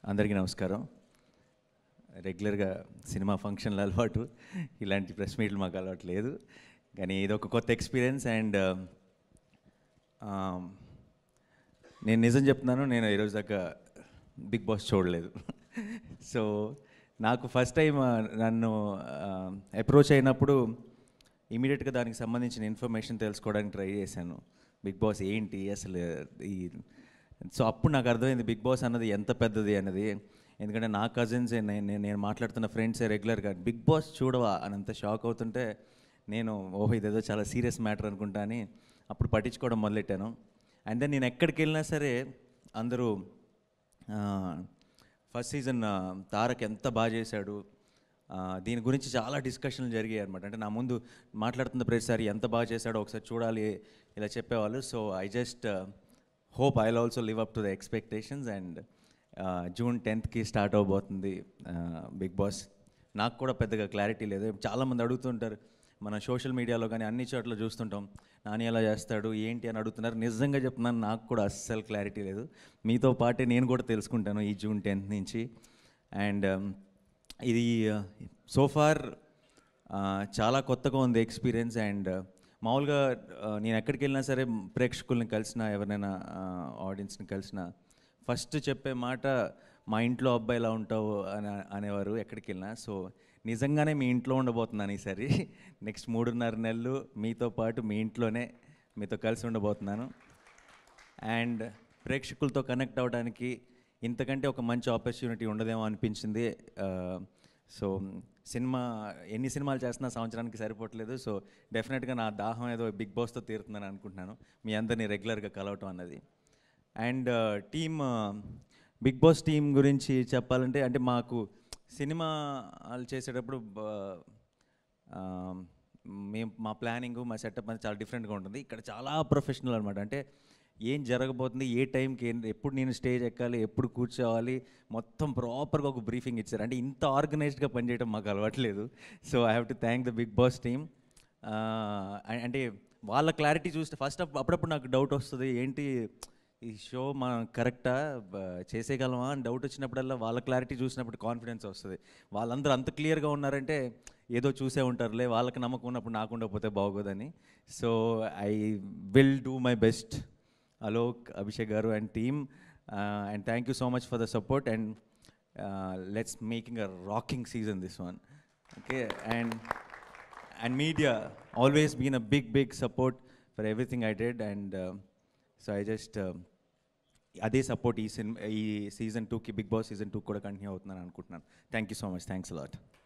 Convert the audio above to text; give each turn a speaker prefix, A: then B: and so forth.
A: అందరికీ నమస్కారం రెగ్యులర్గా సినిమా ఫంక్షన్లు అలవాటు ఇలాంటి ప్రెస్ మీట్లు మాకు అలవాటు లేదు కానీ ఇది ఒక కొత్త ఎక్స్పీరియన్స్ అండ్ నేను నిజం చెప్తున్నాను నేను ఈరోజు దాకా బిగ్ బాస్ చూడలేదు సో నాకు ఫస్ట్ టైం నన్ను అప్రోచ్ అయినప్పుడు ఇమీడియట్గా దానికి సంబంధించిన ఇన్ఫర్మేషన్ తెలుసుకోవడానికి ట్రై చేశాను బిగ్ బాస్ ఏంటి అసలు ఈ సో అప్పుడు నాకు అర్థమైంది బిగ్ బాస్ అన్నది ఎంత పెద్దది అన్నది ఎందుకంటే నా కజిన్స్ నేను నేను మాట్లాడుతున్న ఫ్రెండ్సే రెగ్యులర్గా బిగ్ బాస్ చూడవా అని అంత షాక్ అవుతుంటే నేను ఓహో ఇదేదో చాలా సీరియస్ మ్యాటర్ అనుకుంటా అని అప్పుడు పట్టించుకోవడం మొదలెట్టాను అండ్ దెన్ నేను ఎక్కడికి వెళ్ళినా సరే అందరూ ఫస్ట్ సీజన్ తారక్ ఎంత బాగా చేశాడు ఆ, దీని గురించి చాలా డిస్కషన్లు జరిగాయి అనమాట అంటే నా ముందు మాట్లాడుతున్న ప్రతిసారి ఎంత బాగా చేశాడో ఒకసారి చూడాలి ఇలా చెప్పేవాళ్ళు so I just hope I also live up to the expectations and June టెన్త్కి స్టార్ట్ అవబోతుంది బిగ్ బాస్ నాకు కూడా పెద్దగా క్లారిటీ లేదు చాలామంది అడుగుతుంటారు మన సోషల్ మీడియాలో కానీ అన్ని చోట్ల చూస్తుంటాం నాని ఎలా చేస్తాడు ఏంటి అని అడుగుతున్నారు నిజంగా చెప్తున్నాను నాకు కూడా అస్సలు క్లారిటీ లేదు మీతో పాటే నేను కూడా తెలుసుకుంటాను ఈ జూన్ టెన్త్ నుంచి అండ్ ఇది సో ఫార్ చాలా కొత్తగా ఉంది ఎక్స్పీరియన్స్ అండ్ మామూలుగా ఆ, నేను ఎక్కడికి వెళ్ళినా సరే ప్రేక్షకుల్ని కలిసినా ఎవరినైనా ఆడియన్స్ని కలిసినా ఫస్ట్ చెప్పే మాట మా ఇంట్లో అబ్బాయి ఎలా ఉంటావు అని అనేవారు ఎక్కడికి వెళ్ళినా సో నిజంగానే మీ ఇంట్లో ఉండబోతున్నాను ఈసారి నెక్స్ట్ మూడున్నర నెలలు మీతో పాటు మీ ఇంట్లోనే మీతో కలిసి ఉండబోతున్నాను అండ్ ప్రేక్షకులతో కనెక్ట్ అవ్వడానికి ఇంతకంటే ఒక మంచి ఆపర్చునిటీ ఉండదేమో అనిపించింది సో సినిమా ఎన్ని సినిమాలు చేస్తున్నా సంవత్సరానికి సరిపోవట్లేదు సో డెఫినెట్గా నా దాహం ఏదో బిగ్ బాస్తో తీరుతుందని అనుకుంటున్నాను మీ అందరినీ రెగ్యులర్గా కలవటం అన్నది and team Bigg Boss team గురించి చెప్పాలంటే అంటే మాకు సినిమా వాళ్ళు చేసేటప్పుడు బ- ఆ, మేము మా ప్లానింగ్ మా సెటప్ అనేది చాలా డిఫరెంట్గా ఉంటుంది ఇక్కడ చాలా ప్రొఫెషనల్ అనమాట అంటే ఏం జరగబోతుంది ఏ టైంకి ఏం ఎప్పుడు నేను స్టేజ్ ఎక్కాలి ఎప్పుడు కూర్చోవాలి మొత్తం ప్రాపర్గా ఒక బ్రీఫింగ్ ఇచ్చారు అంటే ఇంత ఆర్గనైజ్డ్గా పనిచేయడం మాకు అలవాట్లేదు so I have to thank the Bigg Boss team అంటే వాళ్ళ క్లారిటీ చూస్తే ఫస్ట్ అప్పుడప్పుడు నాకు డౌట్ వస్తుంది ఏంటి ఈ షో మనం కరెక్టా చేసేయగలమా అని డౌట్ వచ్చినప్పుడల్లా వాళ్ళ క్లారిటీ చూసినప్పుడు కాన్ఫిడెన్స్ వస్తుంది వాళ్ళందరూ అంత క్లియర్గా ఉన్నారంటే ఏదో చూసే ఉంటారులే వాళ్ళకి నమ్మకం ఉన్నప్పుడు నాకు ఉండకపోతే బాగోదని so I will do my best Alok Abhishek గారు and team and thank you so much for the support and let's making a rocking season this one okay and and media always been a big big support for everything I did and so I just అదే support ఈ cinema ఈ season టూకి Bigg Boss season two కూడా continue అవుతుందని అనుకుంటున్నాను thank you so much thanks a lot